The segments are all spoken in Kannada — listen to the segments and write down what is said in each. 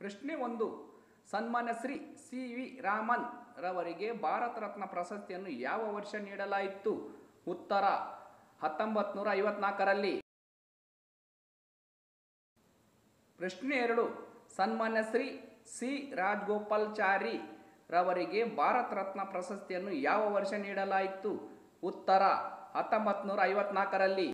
ಪ್ರಶ್ನೆ ಒಂದು ಸನ್ಮಾನ್ಯ ಶ್ರೀ ಸಿ ವಿ ರಾಮನ್ ರವರಿಗೆ ಭಾರತ ರತ್ನ ಪ್ರಶಸ್ತಿಯನ್ನು ಯಾವ ವರ್ಷ ನೀಡಲಾಯಿತು ಉತ್ತರ ಹತ್ತೊಂಬತ್ತು ನೂರ ಐವತ್ನಾಲ್ಕರಲ್ಲಿ ಪ್ರಶ್ನೆ ಎರಡು ಸನ್ಮಾನ್ಯ ಶ್ರೀ ಸಿ ರಾಜಗೋಪಾಲ್ಚಾರಿ ರವರಿಗೆ ಭಾರತ ರತ್ನ ಪ್ರಶಸ್ತಿಯನ್ನು ಯಾವ ವರ್ಷ ನೀಡಲಾಯಿತು ಉತ್ತರ ಹತ್ತೊಂಬತ್ತು ನೂರ ಐವತ್ನಾಲ್ಕರಲ್ಲಿ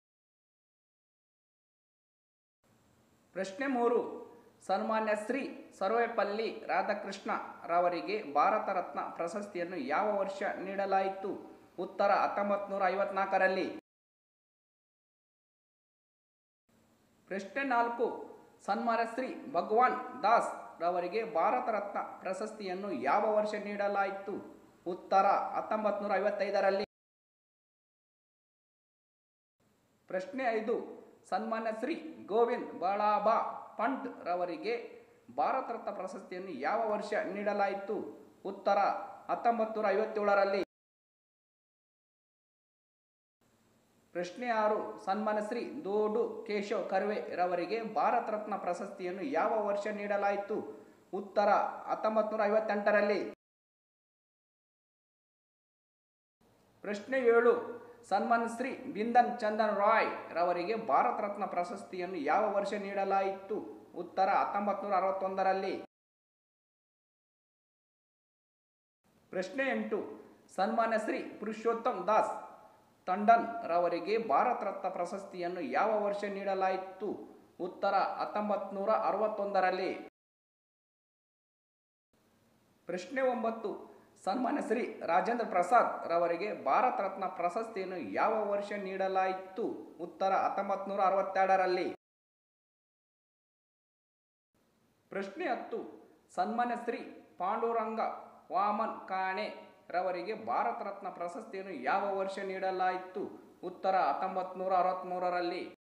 ಪ್ರಶ್ನೆ ಮೂರು ಸನ್ಮಾನ್ಯ ಶ್ರೀ ಸರ್ವೇಪಲ್ಲಿ ರಾಧಾಕೃಷ್ಣ ರವರಿಗೆ ಭಾರತ ರತ್ನ ಪ್ರಶಸ್ತಿಯನ್ನು ಯಾವ ವರ್ಷ ನೀಡಲಾಯಿತು ಉತ್ತರ ಹತ್ತೊಂಬತ್ತು ನೂರ ಐವತ್ನಾಲ್ಕರಲ್ಲಿ ಪ್ರಶ್ನೆ ನಾಲ್ಕು ಸನ್ಮಾನ್ಯ ಶ್ರೀ ಭಗವಾನ್ ದಾಸ್ ರವರಿಗೆ ಭಾರತ ರತ್ನ ಪ್ರಶಸ್ತಿಯನ್ನು ಯಾವ ವರ್ಷ ನೀಡಲಾಯಿತು ಉತ್ತರ ಹತ್ತೊಂಬತ್ತು ನೂರ ಐವತ್ತೈದರಲ್ಲಿ ಪ್ರಶ್ನೆ ಐದು ಸನ್ಮಾನ್ಯ ಶ್ರೀ ಗೋವಿಂದ್ ಬಾಳಾಬಾ ಪಂಟ್ ರವರಿಗೆ ಭಾರತ ರತ್ನ ಪ್ರಶಸ್ತಿಯನ್ನು ಯಾವ ವರ್ಷ ನೀಡಲಾಯಿತು ಉತ್ತರ ಹತ್ತೊಂಬತ್ತು ನೂರ ಐವತ್ತೇಳರಲ್ಲಿ ಪ್ರಶ್ನೆ ಆರು ಸನ್ಮಾನ್ಯ ಶ್ರೀ ದೋಡು ಕೇಶವ್ ಕರ್ವೆ ರವರಿಗೆ ಭಾರತ ರತ್ನ ಪ್ರಶಸ್ತಿಯನ್ನು ಯಾವ ವರ್ಷ ನೀಡಲಾಯಿತು ಉತ್ತರ ಹತ್ತೊಂಬತ್ತು ನೂರ ಐವತ್ತೆಂಟರಲ್ಲಿ ಪ್ರಶ್ನೆ ಏಳು ಸನ್ಮಾನ್ಯ ಶ್ರೀ ಬಿಂದನ್ ಚಂದನ್ ರಾಯ್ ರವರಿಗೆ ಭಾರತ ರತ್ನ ಪ್ರಶಸ್ತಿಯನ್ನು ಯಾವ ವರ್ಷ ನೀಡಲಾಯಿತು ಉತ್ತರ ಹತ್ತೊಂಬತ್ತು ನೂರ ಅರವತ್ತೊಂದರಲ್ಲಿ ಪ್ರಶ್ನೆ ಎಂಟು ಸನ್ಮಾನ್ಯ ಶ್ರೀ ಪುರುಷೋತ್ತಮ್ ದಾಸ್ ತಂಡನ್ ರವರಿಗೆ ಭಾರತ ರತ್ನ ಪ್ರಶಸ್ತಿಯನ್ನು ಯಾವ ವರ್ಷ ನೀಡಲಾಯಿತು ಉತ್ತರ ಹತ್ತೊಂಬತ್ತು ನೂರ ಅರವತ್ತೊಂದರಲ್ಲಿ ಪ್ರಶ್ನೆ ಒಂಬತ್ತು ಸನ್ಮಾನ್ಯ ಶ್ರೀ ರಾಜೇಂದ್ರ ಪ್ರಸಾದ್ ರವರಿಗೆ ಭಾರತ ರತ್ನ ಪ್ರಶಸ್ತಿಯನ್ನು ಯಾವ ವರ್ಷ ನೀಡಲಾಯಿತು ಉತ್ತರ ಹತ್ತೊಂಬತ್ತು ನೂರ ಅರವತ್ತೆರಡರಲ್ಲಿ ಪ್ರಶ್ನೆ ಹತ್ತು ಸನ್ಮಾನ್ಯ ಶ್ರೀ ಪಾಂಡುರಂಗ ವಾಮನ್ ಕಾಣೆ ರವರಿಗೆ ಭಾರತ ರತ್ನ ಪ್ರಶಸ್ತಿಯನ್ನು ಯಾವ ವರ್ಷ ನೀಡಲಾಯಿತು ಉತ್ತರ ಹತ್ತೊಂಬತ್ತು ನೂರ ಅರವತ್ತ್ಮೂರರಲ್ಲಿ